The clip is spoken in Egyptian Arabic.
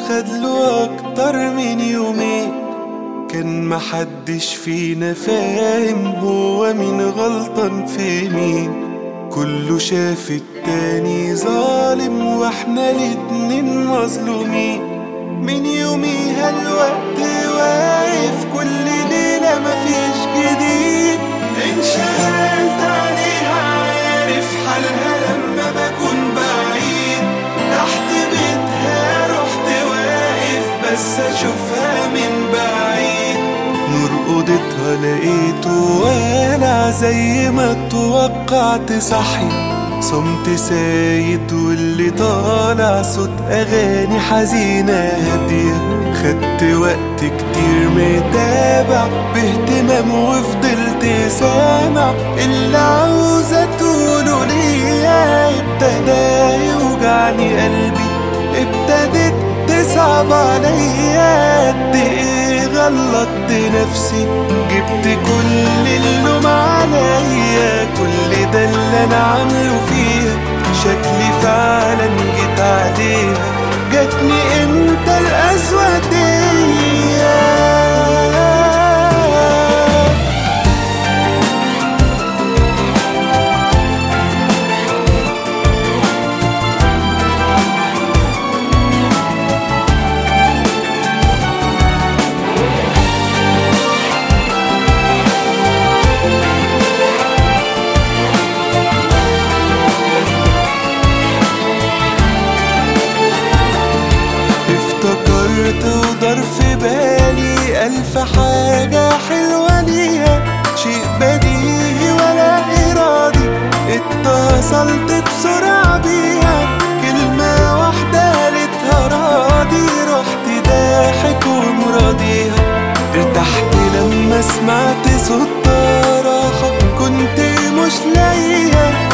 خدله أكتر من يومين كان محدش فينا فاهم هو مين غلطان في مين كله شاف التاني ظالم واحنا الاتنين مظلومين من يوميها الوقت واقف كل ليلة مفيش جديد انشغلت عليها عارف حالها لما بكون بعيد تحت بيتها رحت واقف بس اشوفها من بعيد نور اوضتها لقيته والع زي ما توقعت صحي صمت سايد واللي طالع صوت اغاني حزينة هادية خدت وقت كتير متابع باهتمام وفضلت سامع اللي عاوزة تقوله ليا ابتدى يوجعني قلبي ابتدت تصعب عليا قد ايه غلطت نفسي جبت كل اللوم عليا كل ده اللي انا عامله فيها شكلي فعلا جيت عليها جاتني امتى القسوة دي افتكرت ودار في بالي ألف حاجة حلوة ليها شيء بديهي ولا إرادي اتصلت بسرعة بيها كلمة واحدة قالتها راضي رحت ضاحك ومراضيها ارتحت لما سمعت صوت راحة كنت مش لاقيها